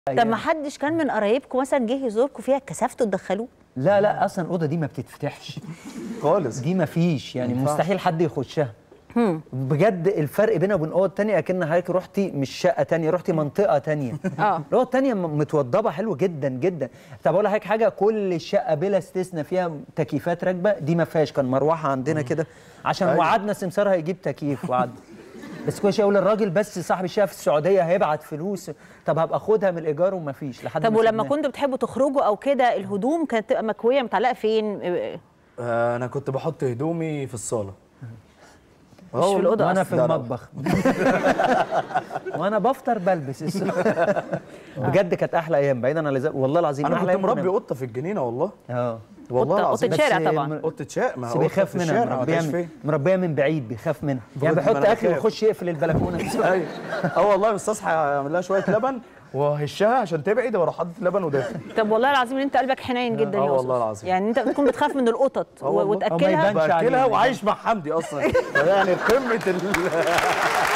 طب ما حدش كان من قرايبكم مثلا جه يزوركم فيها كسفتوا تدخلوه لا لا اصلا الاوضه دي ما بتتفتحش خالص دي ما فيش يعني ينفعش. مستحيل حد يخشها بجد الفرق بينها وبين اوض تانية اكن حضرتك رحتي مش شقه تانية رحتي منطقه تانية اه الاوض التانية م- متوضبه حلو جدا جدا طب اقول لحضرتك حاجه كل الشقه بلا استثناء فيها تكييفات راكبه دي ما فيهاش كان مروحه عندنا كده عشان أيوة. وعدنا سمسار هيجيب تكييف وعد بس كل شويه يقول الراجل بس صاحب الشقه في السعوديه هيبعت فلوس طب هبقى اخدها من الايجار وما فيش لحد طب ما ولما سيبناها. كنتوا بتحبوا تخرجوا او كده الهدوم كانت تبقى مكويه متعلقه فين آه، انا كنت بحط هدومي في الصاله مش في الأوضة وانا أصلاً. في لا، لا. المطبخ وانا بفطر بلبس الصراحة. بجد كانت احلى ايام بعيدا عن اللي زي- والله العظيم انا أحلى كنت أيام مربي كنا- قطه في الجنينه والله اه والله قطة- العظيم قطة شارع بس طبعا. م- قطه شاء ما بس هو بيخاف في منها الشارع مربيها هتعيش من, فين مربيها من بعيد بيخاف منها يعني ما بيحط أنا اكل بخاف. ويخش يقفل البلكونه ايوه اه والله بس اصحى اعمل لها شويه لبن وهشها عشان تبعد واروح حاطط لبن وداخل طب والله العظيم ان انت قلبك حنين جدا آه يا والله أستاذ. العظيم. يعني انت بتكون بتخاف من القطط آه والله. و- أو ما وتاكلها يبانش باكلها عليها. وعايش مع حمدي اصلا يعني قمه ال